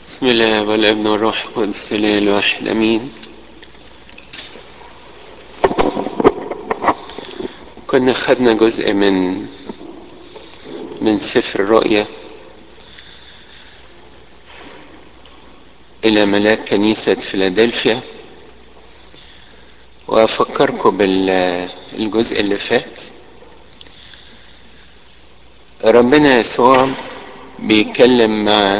بسم الله والابن والروح القدس الاله الواحد امين كنا خدنا جزء من من سفر الرؤيا الى ملاك كنيسة فيلادلفيا وافكركم بالجزء اللي فات ربنا يسوع بيتكلم مع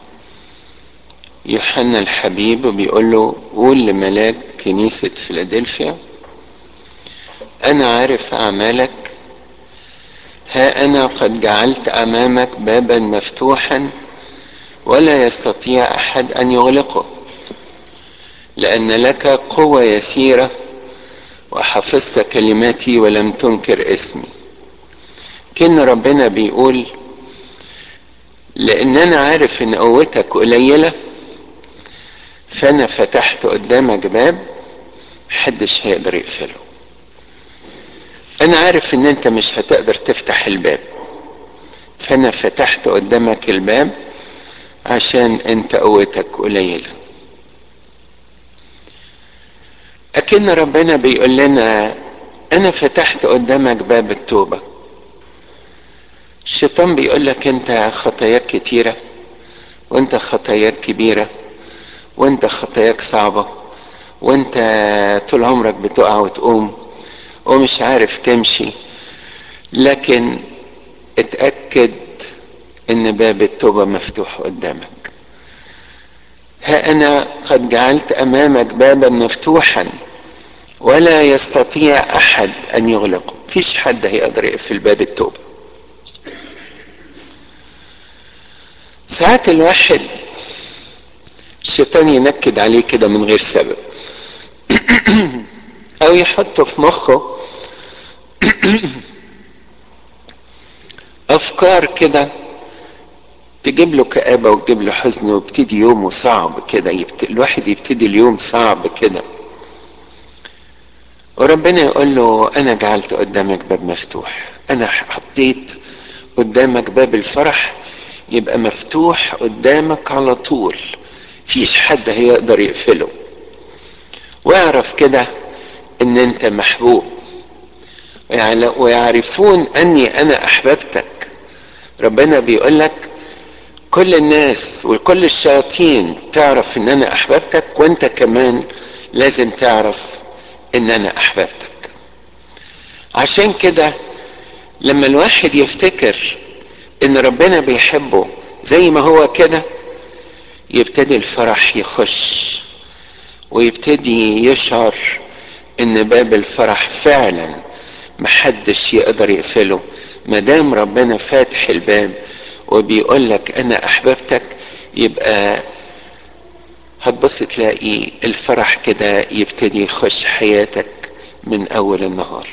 يوحنا الحبيب وبيقول له قول لملاك كنيسة فيلادلفيا أنا عارف أعمالك ها أنا قد جعلت أمامك بابا مفتوحا ولا يستطيع أحد أن يغلقه لأن لك قوة يسيرة وحفظت كلماتي ولم تنكر اسمي كن ربنا بيقول لأن أنا عارف إن قوتك قليلة فأنا فتحت قدامك باب محدش هيقدر يقفله أنا عارف إن أنت مش هتقدر تفتح الباب فأنا فتحت قدامك الباب عشان أنت قوتك قليلة أكن ربنا بيقول لنا أنا فتحت قدامك باب التوبة الشيطان بيقول لك أنت خطاياك كتيرة وأنت خطاياك كبيرة وأنت خطاياك صعبة وأنت طول عمرك بتقع وتقوم ومش عارف تمشي لكن اتأكد ان باب التوبة مفتوح قدامك ها انا قد جعلت امامك بابا مفتوحا ولا يستطيع احد ان يغلقه فيش حد هيقدر يقفل باب التوبة ساعات الواحد الشيطان ينكد عليه كده من غير سبب او يحطه في مخه افكار كده تجيب له كآبة وتجيب له حزن ويبتدي يومه صعب كده يبت... الواحد يبتدي اليوم صعب كده وربنا يقول له انا جعلت قدامك باب مفتوح انا حطيت قدامك باب الفرح يبقى مفتوح قدامك على طول فيش حد هيقدر يقفله واعرف كده ان انت محبوب ويعرفون اني انا احببتك ربنا بيقول لك كل الناس وكل الشياطين تعرف ان انا احببتك وانت كمان لازم تعرف ان انا احببتك عشان كده لما الواحد يفتكر ان ربنا بيحبه زي ما هو كده يبتدي الفرح يخش ويبتدي يشعر ان باب الفرح فعلا محدش يقدر يقفله مادام ربنا فاتح الباب وبيقول لك انا احببتك يبقى هتبص تلاقي الفرح كده يبتدي يخش حياتك من اول النهار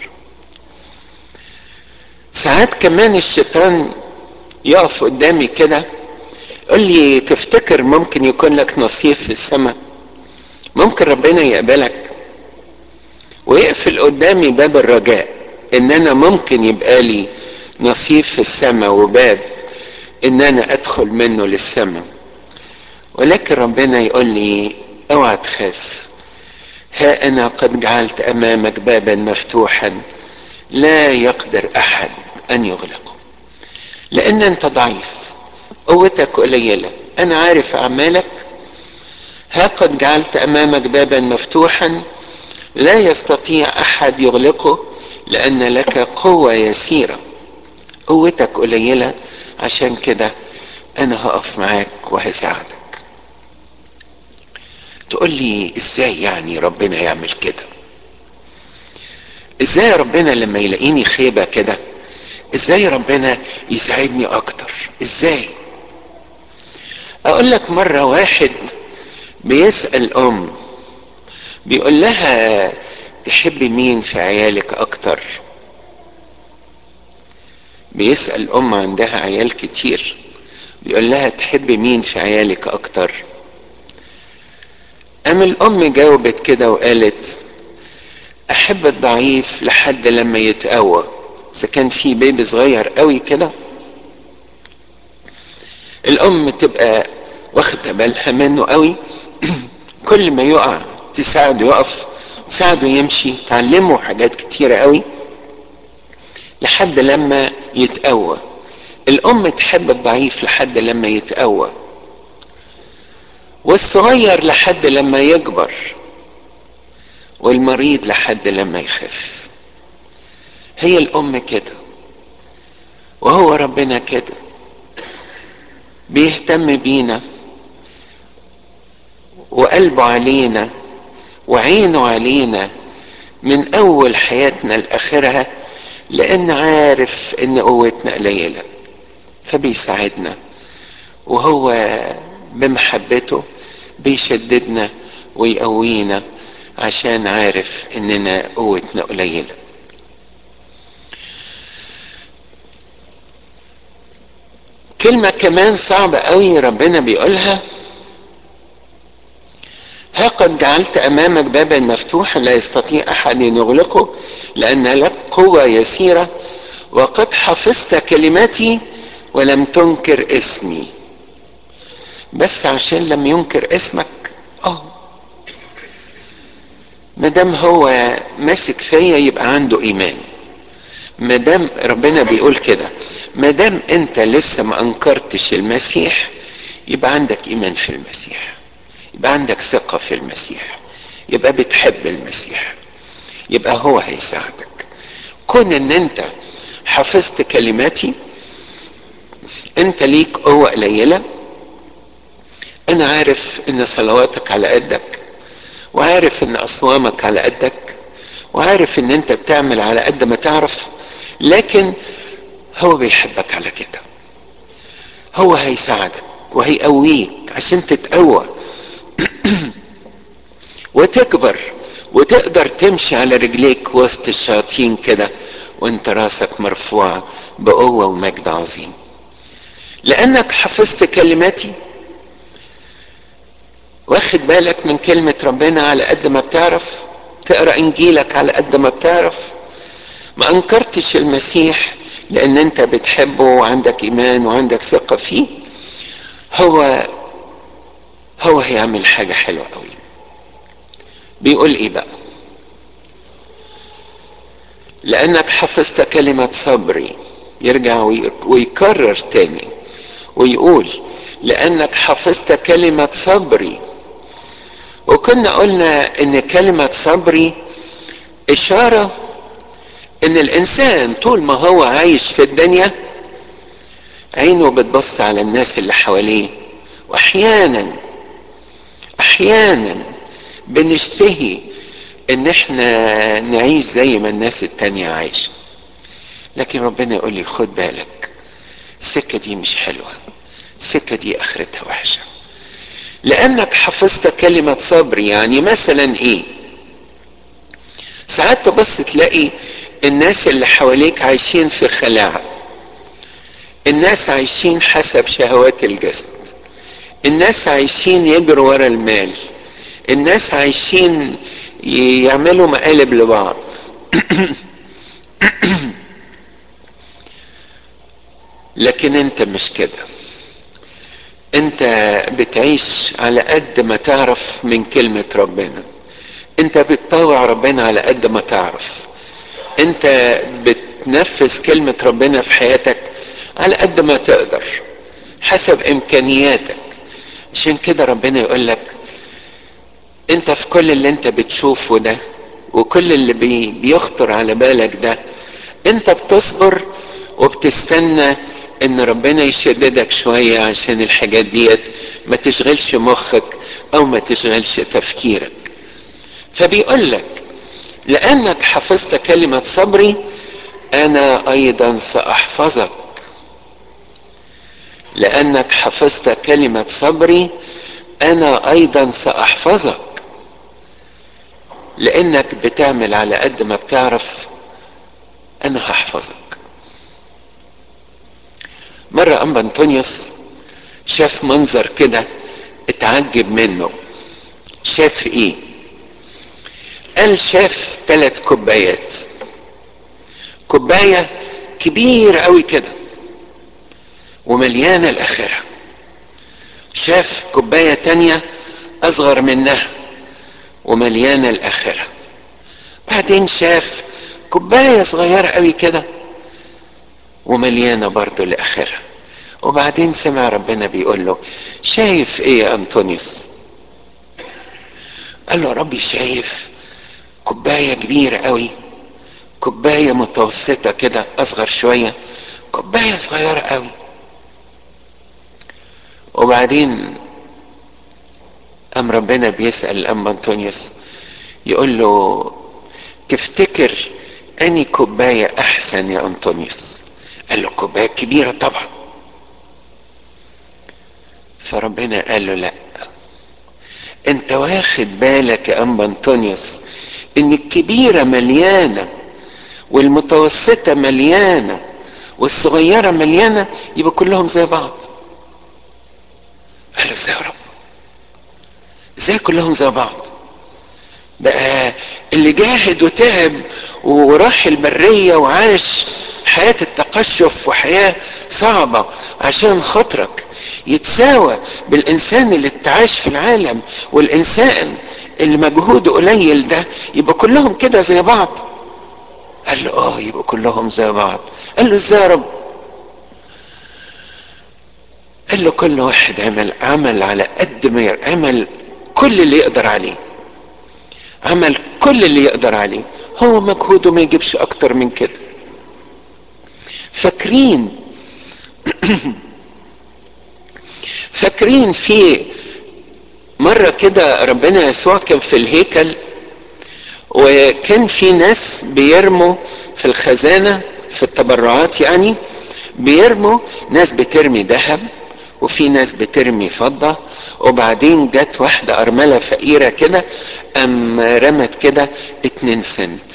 ساعات كمان الشيطان يقف قدامي كده يقول لي تفتكر ممكن يكون لك نصيب في السماء ممكن ربنا يقبلك ويقفل قدامي باب الرجاء ان انا ممكن يبقى لي نصيب في السماء وباب ان انا ادخل منه للسماء ولكن ربنا يقول لي اوعى تخاف ها انا قد جعلت امامك بابا مفتوحا لا يقدر احد ان يغلقه لان انت ضعيف قوتك قليله انا عارف اعمالك ها قد جعلت امامك بابا مفتوحا لا يستطيع احد يغلقه لان لك قوه يسيره قوتك قليله عشان كده انا هقف معاك وهساعدك تقول لي ازاي يعني ربنا يعمل كده ازاي ربنا لما يلاقيني خيبه كده ازاي ربنا يساعدني اكتر ازاي اقول لك مره واحد بيسال ام بيقول لها تحبي مين في عيالك اكتر بيسأل أم عندها عيال كتير بيقول لها تحبي مين في عيالك أكتر أم الأم جاوبت كده وقالت أحب الضعيف لحد لما يتقوى إذا كان في بيبي صغير قوي كده الأم تبقى واخده بالها منه قوي كل ما يقع تساعده يقف تساعده يمشي تعلمه حاجات كتيرة قوي لحد لما يتقوى الأم تحب الضعيف لحد لما يتقوى والصغير لحد لما يكبر والمريض لحد لما يخف هي الأم كده وهو ربنا كده بيهتم بينا وقلبه علينا وعينه علينا من اول حياتنا لاخرها لان عارف ان قوتنا قليله فبيساعدنا وهو بمحبته بيشددنا ويقوينا عشان عارف اننا قوتنا قليله كلمة كمان صعبة قوي ربنا بيقولها ها قد جعلت أمامك بابا مفتوحا لا يستطيع أحد أن يغلقه لأن لك قوة يسيرة وقد حفظت كلماتي ولم تنكر اسمي بس عشان لم ينكر اسمك اه ما دام هو ماسك فيا يبقى عنده ايمان ما دام ربنا بيقول كده ما دام انت لسه ما انكرتش المسيح يبقى عندك ايمان في المسيح يبقى عندك ثقة في المسيح يبقى بتحب المسيح يبقى هو هيساعدك كون ان انت حفظت كلماتي انت ليك قوة قليلة انا عارف ان صلواتك على قدك وعارف ان اصوامك على قدك وعارف ان انت بتعمل على قد ما تعرف لكن هو بيحبك على كده هو هيساعدك وهيقويك عشان تتقوى وتكبر وتقدر تمشي على رجليك وسط الشياطين كده وانت راسك مرفوعة بقوة ومجد عظيم لانك حفظت كلماتي واخد بالك من كلمة ربنا على قد ما بتعرف تقرا انجيلك على قد ما بتعرف ما انكرتش المسيح لان انت بتحبه وعندك ايمان وعندك ثقة فيه هو هو هيعمل حاجة حلوة قوي بيقول ايه بقى لانك حفظت كلمة صبري يرجع ويكرر تاني ويقول لانك حفظت كلمة صبري وكنا قلنا ان كلمة صبري اشارة ان الانسان طول ما هو عايش في الدنيا عينه بتبص على الناس اللي حواليه واحيانا احيانا بنشتهي ان احنا نعيش زي ما الناس التانية عايشة لكن ربنا يقول لي خد بالك السكة دي مش حلوة السكة دي اخرتها وحشة لانك حفظت كلمة صبر يعني مثلا ايه ساعات تبص تلاقي الناس اللي حواليك عايشين في خلاعة الناس عايشين حسب شهوات الجسد الناس عايشين يجروا ورا المال الناس عايشين يعملوا مقالب لبعض لكن انت مش كده انت بتعيش على قد ما تعرف من كلمة ربنا انت بتطوع ربنا على قد ما تعرف انت بتنفذ كلمة ربنا في حياتك على قد ما تقدر حسب امكانياتك عشان كده ربنا يقول لك انت في كل اللي انت بتشوفه ده وكل اللي بي بيخطر على بالك ده انت بتصبر وبتستنى ان ربنا يشددك شوية عشان الحاجات ديت ما تشغلش مخك او ما تشغلش تفكيرك فبيقول لك لانك حفظت كلمة صبري انا ايضا ساحفظك لانك حفظت كلمة صبري انا ايضا ساحفظك لانك بتعمل على قد ما بتعرف انا هحفظك مرة أنبا أنطونيوس شاف منظر كده اتعجب منه شاف ايه قال شاف ثلاث كوبايات كوباية كبيرة قوي كده ومليانة الآخرة شاف كوباية تانية أصغر منها ومليانة الآخرة بعدين شاف كوباية صغيرة قوي كده ومليانة برضه الآخرة وبعدين سمع ربنا بيقول له شايف ايه يا أنطونيوس قال له ربي شايف كوباية كبيرة قوي كوباية متوسطة كده أصغر شوية كوباية صغيرة قوي وبعدين قام ربنا بيسأل الأم أنطونيوس يقول له تفتكر أني كوباية أحسن يا أنطونيوس قال له كوباية كبيرة طبعا فربنا قال له لا انت واخد بالك يا أم أنطونيوس ان الكبيرة مليانة والمتوسطة مليانة والصغيرة مليانة يبقى كلهم زي بعض قال له ازاي يا رب ازاي كلهم زي بعض بقى اللي جاهد وتعب وراح البرية وعاش حياة التقشف وحياة صعبة عشان خاطرك يتساوى بالإنسان اللي اتعاش في العالم والإنسان اللي مجهوده قليل ده يبقى كلهم كده زي بعض قال له اه يبقوا كلهم زي بعض قال له ازاي يا رب قال له كل واحد عمل عمل على قد ما عمل كل اللي يقدر عليه عمل كل اللي يقدر عليه هو مجهوده ما يجيبش اكتر من كده فاكرين فاكرين في مرة كده ربنا يسوع كان في الهيكل وكان في ناس بيرموا في الخزانة في التبرعات يعني بيرموا ناس بترمي ذهب وفي ناس بترمي فضة وبعدين جت واحدة أرملة فقيرة كده أم رمت كده اتنين سنت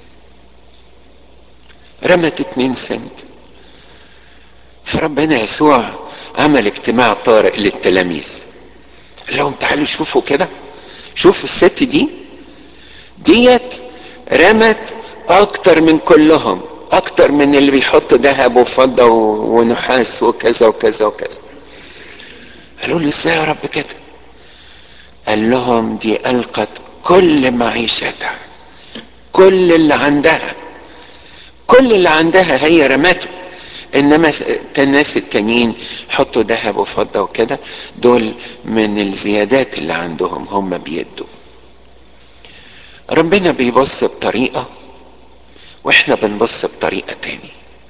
رمت اتنين سنت فربنا يسوع عمل اجتماع طارئ للتلاميذ قال لهم تعالوا شوفوا كده شوفوا الست دي ديت رمت اكتر من كلهم اكتر من اللي بيحطوا ذهب وفضة ونحاس وكذا وكذا وكذا قالوا له ازاي يا رب كده قال لهم دي القت كل معيشتها كل اللي عندها كل اللي عندها هي رمته انما الناس التانيين حطوا ذهب وفضه وكده دول من الزيادات اللي عندهم هم بيدوا ربنا بيبص بطريقه واحنا بنبص بطريقه تاني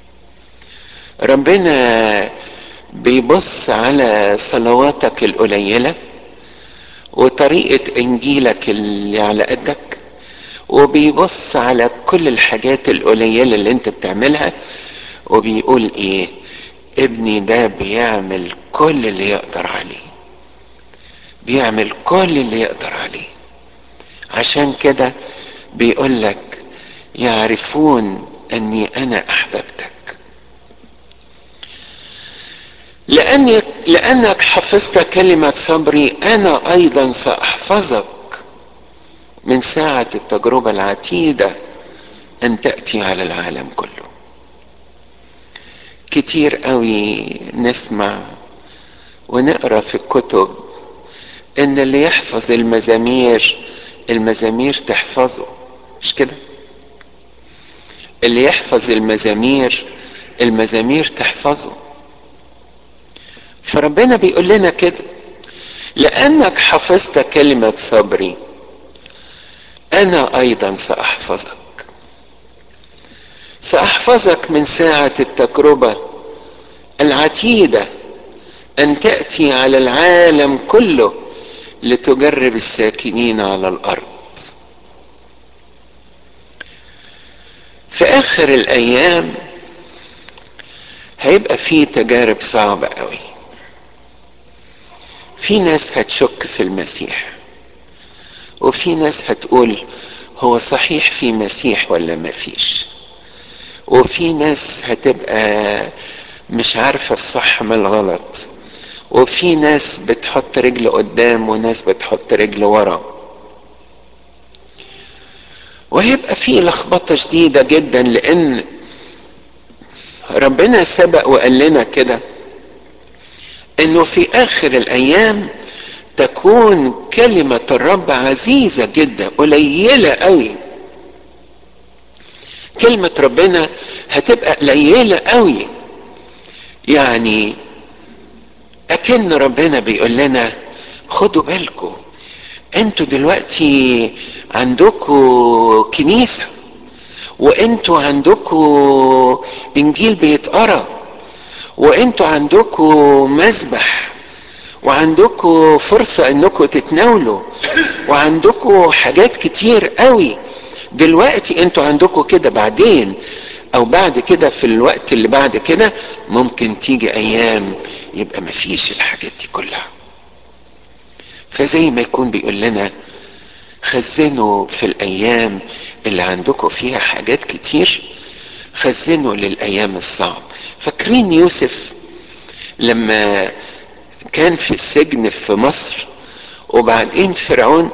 ربنا بيبص على صلواتك القليله وطريقه انجيلك اللي على قدك وبيبص على كل الحاجات القليله اللي انت بتعملها وبيقول ايه ابني ده بيعمل كل اللي يقدر عليه بيعمل كل اللي يقدر عليه عشان كده بيقول لك يعرفون اني انا احببتك لانك لانك حفظت كلمه صبري انا ايضا ساحفظك من ساعه التجربه العتيده ان تاتي على العالم كله كتير قوي نسمع ونقرا في الكتب ان اللي يحفظ المزامير المزامير تحفظه مش كده اللي يحفظ المزامير المزامير تحفظه فربنا بيقول لنا كده لانك حفظت كلمه صبري انا ايضا ساحفظك ساحفظك من ساعه التجربه العتيده ان تاتي على العالم كله لتجرب الساكنين على الارض في اخر الايام هيبقى في تجارب صعبه قوي في ناس هتشك في المسيح وفي ناس هتقول هو صحيح في مسيح ولا ما فيش وفي ناس هتبقى مش عارفة الصح من الغلط وفي ناس بتحط رجل قدام وناس بتحط رجل ورا وهيبقى في لخبطة شديدة جدا لأن ربنا سبق وقال لنا كده انه في اخر الايام تكون كلمة الرب عزيزة جدا قليلة قوي كلمة ربنا هتبقى قليلة قوي يعني اكن ربنا بيقول لنا خدوا بالكم انتوا دلوقتي عندكم كنيسة وانتوا عندكم انجيل بيتقرا وانتوا عندكم مذبح وعندكم فرصة انكم تتناولوا وعندكم حاجات كتير قوي دلوقتي انتوا عندكم كده بعدين او بعد كده في الوقت اللي بعد كده ممكن تيجي ايام يبقى مفيش الحاجات دي كلها فزي ما يكون بيقول لنا خزنوا في الايام اللي عندكم فيها حاجات كتير خزنوا للايام الصعب فاكرين يوسف لما كان في السجن في مصر وبعدين فرعون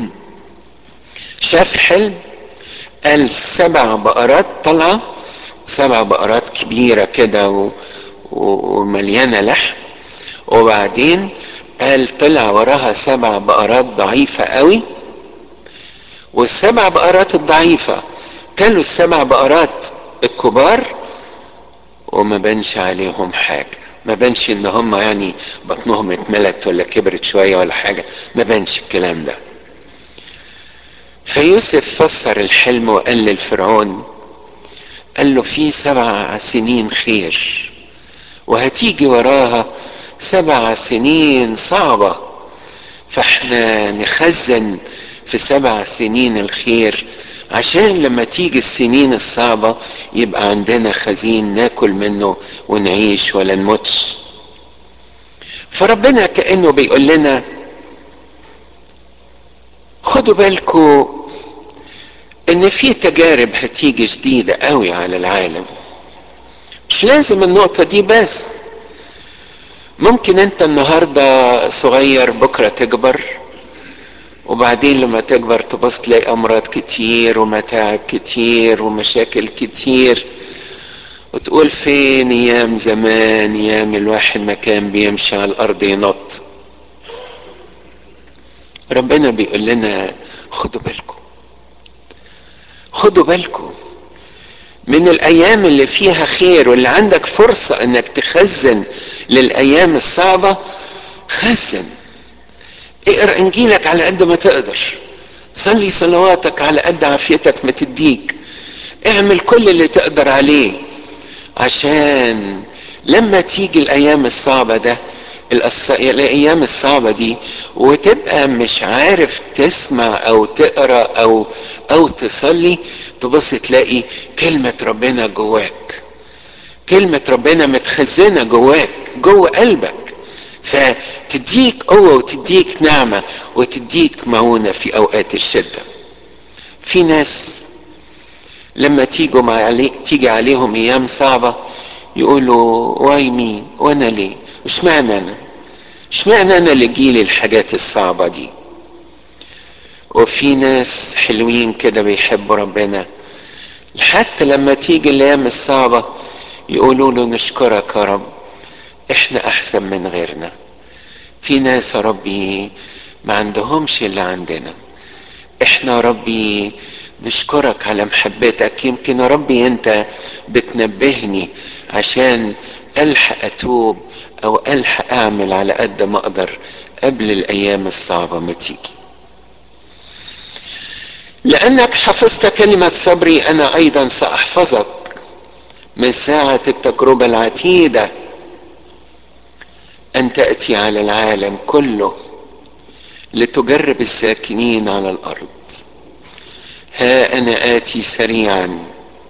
شاف حلم قال سبع بقرات طالعه سبع بقرات كبيره كده و... ومليانه لحم وبعدين قال طلع وراها سبع بقرات ضعيفه قوي والسبع بقرات الضعيفه كانوا السبع بقرات الكبار وما بانش عليهم حاجه ما بانش ان هم يعني بطنهم اتملت ولا كبرت شويه ولا حاجه ما بانش الكلام ده فيوسف فسر الحلم وقال للفرعون قال له في سبع سنين خير وهتيجي وراها سبع سنين صعبة فاحنا نخزن في سبع سنين الخير عشان لما تيجي السنين الصعبة يبقى عندنا خزين ناكل منه ونعيش ولا نموتش فربنا كأنه بيقول لنا خدوا بالكم ان في تجارب هتيجي جديدة قوي على العالم مش لازم النقطة دي بس ممكن انت النهاردة صغير بكرة تكبر وبعدين لما تكبر تبص تلاقي امراض كتير ومتاعب كتير ومشاكل كتير وتقول فين ايام زمان ايام الواحد ما كان بيمشي على الارض ينط ربنا بيقول لنا خدوا بالكم خدوا بالكم من الايام اللي فيها خير واللي عندك فرصة انك تخزن للايام الصعبة خزن اقرا انجيلك على قد ما تقدر صلي صلواتك على قد عافيتك ما تديك اعمل كل اللي تقدر عليه عشان لما تيجي الايام الصعبة ده الأص... الايام الصعبة دي وتبقى مش عارف تسمع او تقرا او او تصلي تبص تلاقي كلمة ربنا جواك كلمة ربنا متخزنة جواك جوه قلبك فتديك قوة وتديك نعمة وتديك معونة في أوقات الشدة في ناس لما تيجوا مع علي تيجي عليهم أيام صعبة يقولوا واي مين وأنا ليه مش معنى أنا مش معنى أنا اللي جيلي الحاجات الصعبة دي وفي ناس حلوين كده بيحبوا ربنا حتى لما تيجي الايام الصعبه يقولوا له نشكرك يا رب احنا احسن من غيرنا في ناس يا ربي ما عندهمش اللي عندنا احنا يا ربي نشكرك على محبتك يمكن يا ربي انت بتنبهني عشان الحق اتوب او الحق اعمل على قد ما اقدر قبل الايام الصعبه ما تيجي لانك حفظت كلمه صبري انا ايضا ساحفظك من ساعه التجربه العتيده ان تاتي على العالم كله لتجرب الساكنين على الارض ها انا اتي سريعا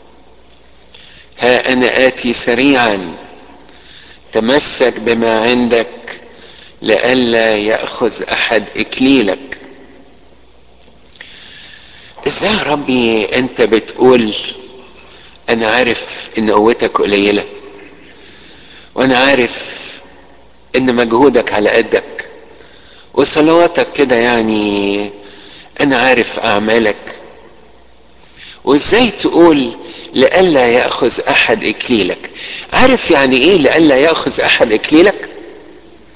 ها انا اتي سريعا تمسك بما عندك لئلا ياخذ احد اكليلك ازاي يا ربي انت بتقول انا عارف ان قوتك قليله وانا عارف ان مجهودك على قدك وصلواتك كده يعني انا عارف اعمالك وازاي تقول لئلا ياخذ احد اكليلك عارف يعني ايه لئلا ياخذ احد اكليلك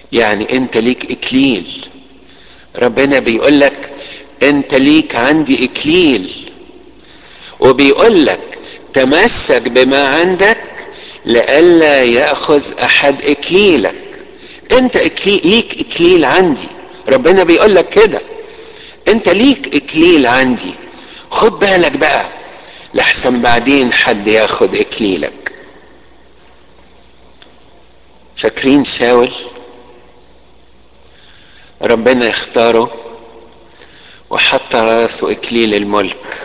يعني انت ليك اكليل ربنا بيقول لك انت ليك عندي اكليل وبيقول لك تمسك بما عندك لئلا ياخذ احد اكليلك انت إكليل ليك اكليل عندي ربنا بيقول لك كده انت ليك اكليل عندي خد بالك بقى لحسن بعدين حد ياخد اكليلك فاكرين شاول ربنا يختاره وحط راسه اكليل الملك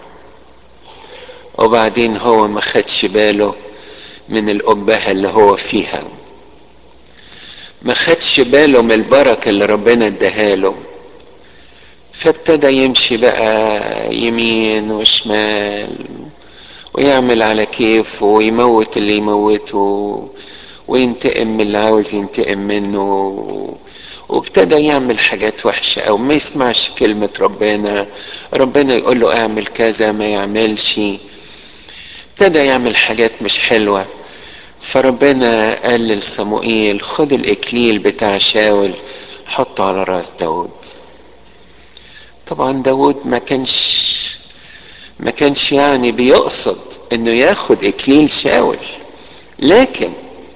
وبعدين هو ما خدش باله من الأبهة اللي هو فيها ما خدش باله من البركة اللي ربنا اداها له فابتدى يمشي بقى يمين وشمال ويعمل على كيفه ويموت اللي يموته وينتقم من اللي عاوز ينتقم منه وابتدى يعمل حاجات وحشة أو ما يسمعش كلمة ربنا ربنا يقول له اعمل كذا ما يعملش ابتدى يعمل حاجات مش حلوة فربنا قال لصموئيل خد الإكليل بتاع شاول حطه على راس داود طبعا داود ما كانش ما كانش يعني بيقصد انه ياخد اكليل شاول لكن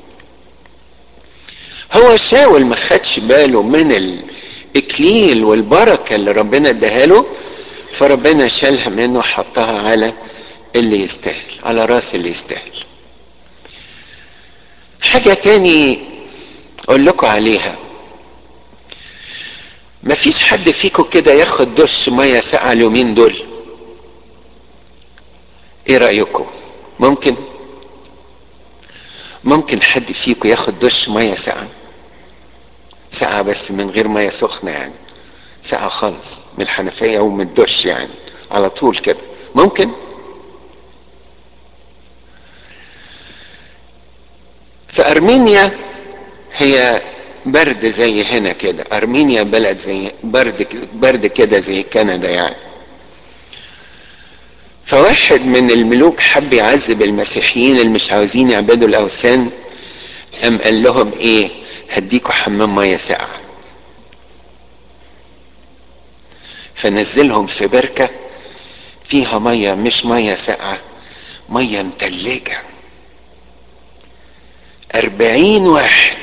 هو شاول ما خدش باله من الاكليل والبركه اللي ربنا اداها له فربنا شالها منه وحطها على اللي يستاهل على راس اللي يستاهل حاجه تاني اقول لكم عليها مفيش حد فيكم كده ياخد دش ميه ساقعه اليومين دول ايه رايكم ممكن ممكن حد فيكم ياخد دش ميه ساقعه ساقعه بس من غير ميه سخنه يعني ساقعه خالص من الحنفيه او من الدش يعني على طول كده ممكن في ارمينيا هي برد زي هنا كده ارمينيا بلد زي برد برد كده زي كندا يعني فواحد من الملوك حب يعذب المسيحيين اللي مش عاوزين يعبدوا الاوثان قام قال لهم ايه هديكوا حمام ميه ساقعه فنزلهم في بركه فيها ميه مش ميه ساقعه ميه متلجه أربعين واحد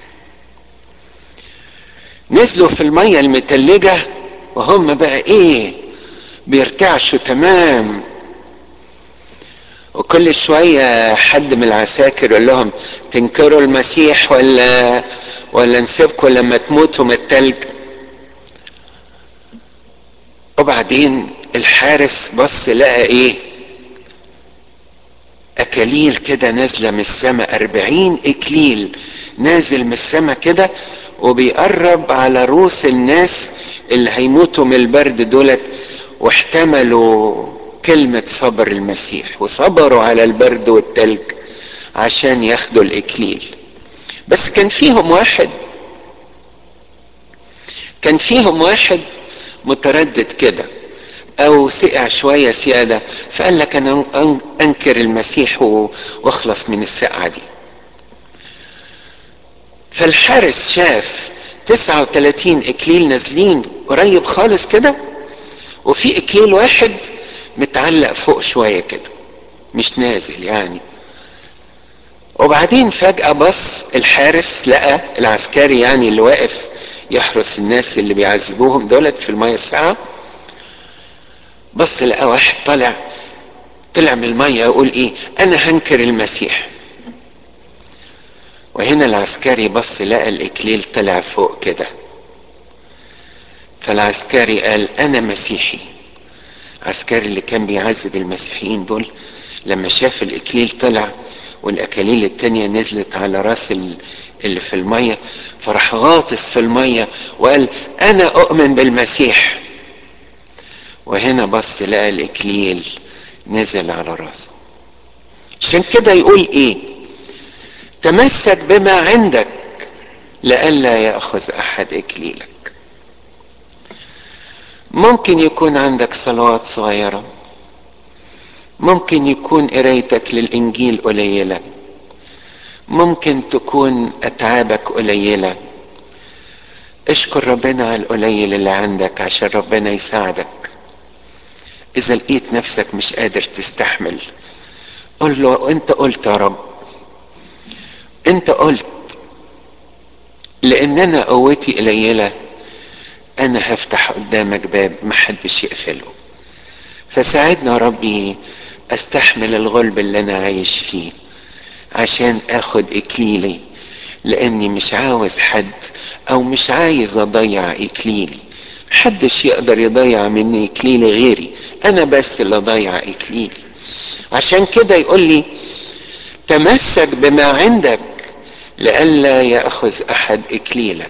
نزلوا في المية المتلجة وهم بقى ايه بيرتعشوا تمام وكل شوية حد من العساكر يقول لهم تنكروا المسيح ولا ولا نسيبكم لما تموتوا من التلج وبعدين الحارس بص لقى ايه اكاليل كده نازله من السماء أربعين اكليل نازل من السماء كده وبيقرب على رؤوس الناس اللي هيموتوا من البرد دولت واحتملوا كلمة صبر المسيح وصبروا على البرد والتلج عشان ياخدوا الإكليل بس كان فيهم واحد كان فيهم واحد متردد كده او سقع شويه سياده فقال لك انا انكر المسيح واخلص من السقعه دي فالحارس شاف 39 اكليل نازلين قريب خالص كده وفي اكليل واحد متعلق فوق شويه كده مش نازل يعني وبعدين فجأة بص الحارس لقى العسكري يعني اللي واقف يحرس الناس اللي بيعذبوهم دولت في المية الساعة بص لقى واحد طالع طلع من المية يقول ايه انا هنكر المسيح وهنا العسكري بص لقى الاكليل طلع فوق كده فالعسكري قال انا مسيحي عسكري اللي كان بيعذب المسيحيين دول لما شاف الاكليل طلع والاكاليل التانية نزلت على راس اللي في المية فراح غاطس في المية وقال انا اؤمن بالمسيح وهنا بص لقى الاكليل نزل على راسه عشان كده يقول ايه تمسك بما عندك لئلا ياخذ احد اكليلك ممكن يكون عندك صلوات صغيره ممكن يكون قرايتك للانجيل قليله ممكن تكون اتعابك قليله اشكر ربنا على القليل اللي عندك عشان ربنا يساعدك اذا لقيت نفسك مش قادر تستحمل قل له انت قلت يا رب انت قلت لان انا قوتي قليله انا هفتح قدامك باب محدش يقفله فساعدنا يا ربي استحمل الغلب اللي انا عايش فيه عشان اخد اكليلي لاني مش عاوز حد او مش عايز اضيع اكليلي محدش يقدر يضيع مني اكليلي غيري انا بس اللي اضيع اكليلي عشان كده يقول لي تمسك بما عندك لئلا ياخذ احد اكليلك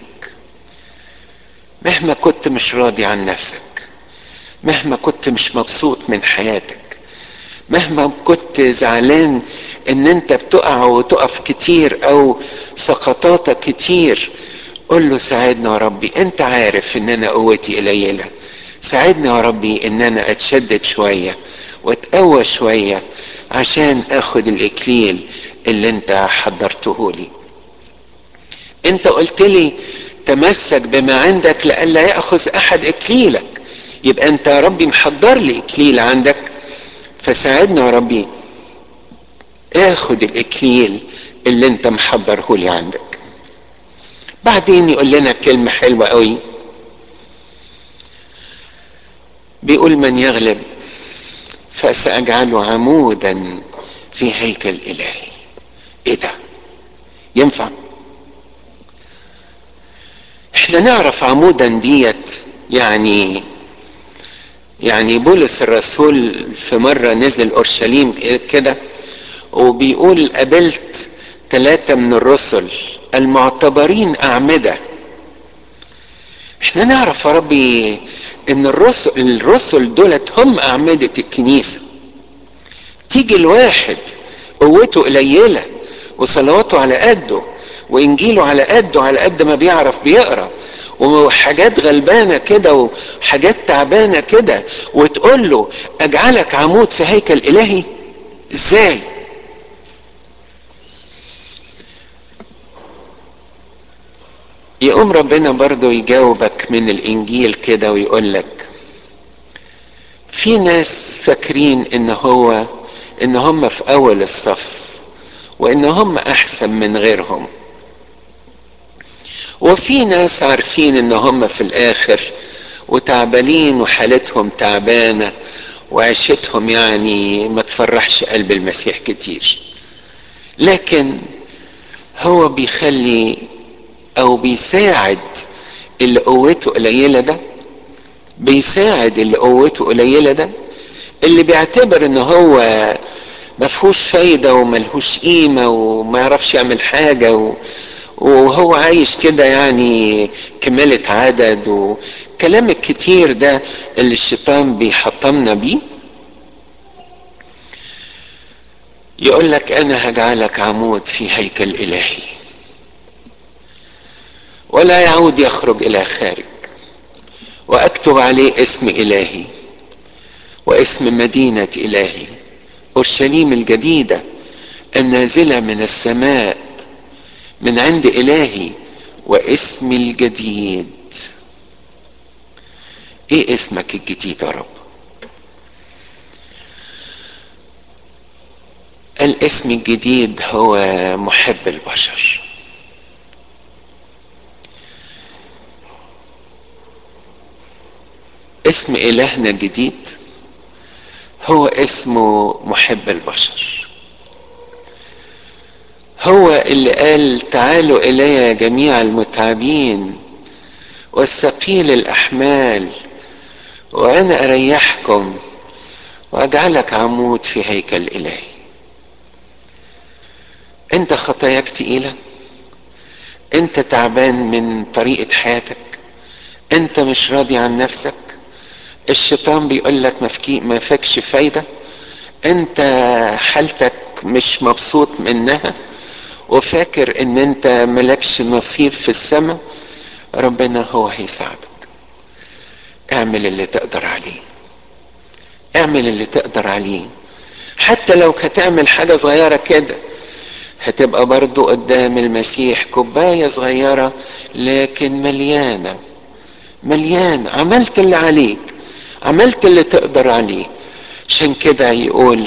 مهما كنت مش راضي عن نفسك مهما كنت مش مبسوط من حياتك مهما كنت زعلان ان انت بتقع وتقف كتير او سقطاتك كتير قل له ساعدنا يا ربي انت عارف ان انا قوتي قليله ساعدني يا ربي ان انا اتشدد شويه واتقوى شويه عشان اخد الاكليل اللي انت حضرته لي انت قلت لي تمسك بما عندك لئلا ياخذ احد اكليلك يبقى انت يا ربي محضر لي اكليل عندك فساعدنا يا ربي اخد الاكليل اللي انت محضره لي عندك بعدين يقول لنا كلمة حلوة قوي بيقول من يغلب فسأجعله عمودا في هيكل إلهي ايه ده ينفع احنا نعرف عمودا ديت يعني يعني بولس الرسول في مرة نزل أورشليم كده وبيقول قابلت ثلاثة من الرسل المعتبرين أعمدة احنا نعرف يا ربي ان الرسل الرسل دولت هم أعمدة الكنيسة تيجي الواحد قوته قليلة وصلواته على قده وإنجيله على قده على قد ما بيعرف بيقرأ وحاجات غلبانة كده وحاجات تعبانة كده وتقول له أجعلك عمود في هيكل إلهي إزاي؟ يقوم ربنا برضه يجاوبك من الانجيل كده ويقول لك في ناس فاكرين ان هو ان هم في اول الصف وان هم احسن من غيرهم وفي ناس عارفين ان هم في الاخر وتعبانين وحالتهم تعبانه وعيشتهم يعني ما تفرحش قلب المسيح كتير لكن هو بيخلي او بيساعد اللي قوته قليله ده بيساعد اللي قوته قليله ده اللي بيعتبر ان هو ما فيهوش فايده وملهوش قيمه وما يعرفش يعمل حاجه و... وهو عايش كده يعني كمالة عدد وكلام الكتير ده اللي الشيطان بيحطمنا بيه يقول لك انا هجعلك عمود في هيكل الهي ولا يعود يخرج الى خارج واكتب عليه اسم الهي واسم مدينه الهي اورشليم الجديده النازله من السماء من عند الهي واسم الجديد ايه اسمك الجديد يا رب الاسم الجديد هو محب البشر اسم الهنا الجديد هو اسمه محب البشر هو اللي قال تعالوا الي جميع المتعبين والثقيل الاحمال وانا اريحكم واجعلك عمود في هيكل الهي انت خطاياك تقيله انت تعبان من طريقه حياتك انت مش راضي عن نفسك الشيطان بيقول لك ما فيكش فايده انت حالتك مش مبسوط منها وفاكر ان انت ملكش نصيب في السماء ربنا هو هيساعدك اعمل اللي تقدر عليه اعمل اللي تقدر عليه حتى لو هتعمل حاجة صغيرة كده هتبقى برضو قدام المسيح كوباية صغيرة لكن مليانة مليان عملت اللي عليك عملت اللي تقدر عليه عشان كده يقول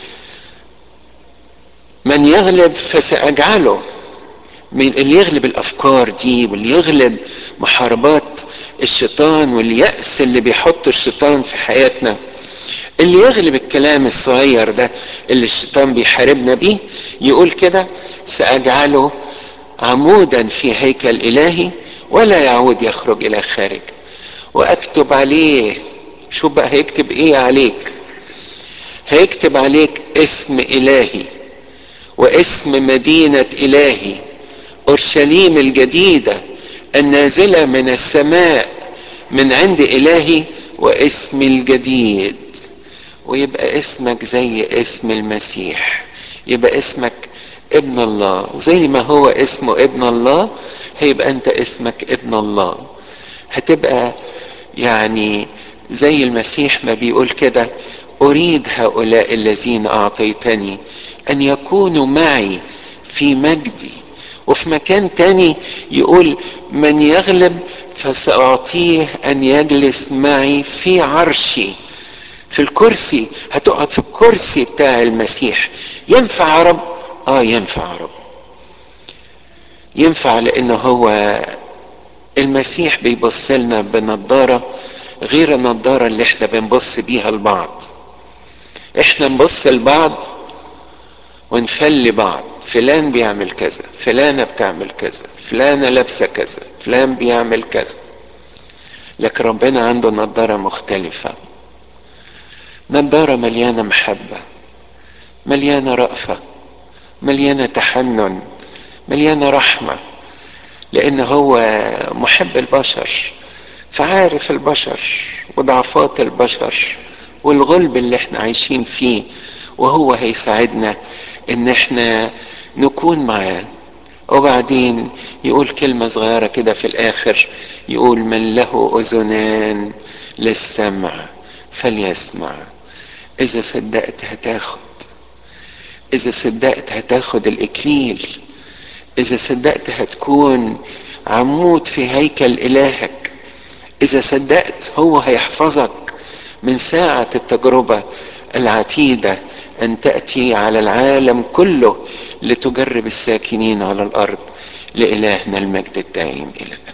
من يغلب فسأجعله من اللي يغلب الافكار دي واللي يغلب محاربات الشيطان واليأس اللي بيحط الشيطان في حياتنا اللي يغلب الكلام الصغير ده اللي الشيطان بيحاربنا بيه يقول كده سأجعله عمودا في هيكل إلهي ولا يعود يخرج إلى خارج وأكتب عليه شو بقى هيكتب إيه عليك هيكتب عليك اسم إلهي واسم مدينة إلهي أورشليم الجديدة النازلة من السماء من عند إلهي واسم الجديد ويبقى اسمك زي اسم المسيح يبقى اسمك ابن الله زي ما هو اسمه ابن الله هيبقى انت اسمك ابن الله هتبقى يعني زي المسيح ما بيقول كده اريد هؤلاء الذين اعطيتني ان يكونوا معي في مجدي وفي مكان تاني يقول من يغلب فسأعطيه أن يجلس معي في عرشي في الكرسي هتقعد في الكرسي بتاع المسيح ينفع يا رب اه ينفع يا رب ينفع لانه هو المسيح بيبص لنا بنضارة غير النضارة اللي احنا بنبص بيها لبعض احنا نبص لبعض ونفلي بعض فلان بيعمل كذا فلانة بتعمل كذا فلانة لابسة كذا فلان بيعمل كذا لكن ربنا عنده نضارة مختلفة نضارة مليانة محبة مليانة رأفة مليانة تحنن مليانة رحمة لأن هو محب البشر فعارف البشر وضعفات البشر والغلب اللي احنا عايشين فيه وهو هيساعدنا ان احنا نكون معاه وبعدين يقول كلمة صغيرة كده في الآخر يقول من له أذنان للسمع فليسمع إذا صدقت هتاخد إذا صدقت هتاخد الإكليل إذا صدقت هتكون عمود في هيكل إلهك إذا صدقت هو هيحفظك من ساعة التجربة العتيدة أن تأتي على العالم كله لتجرب الساكنين على الأرض لإلهنا المجد الدائم إلى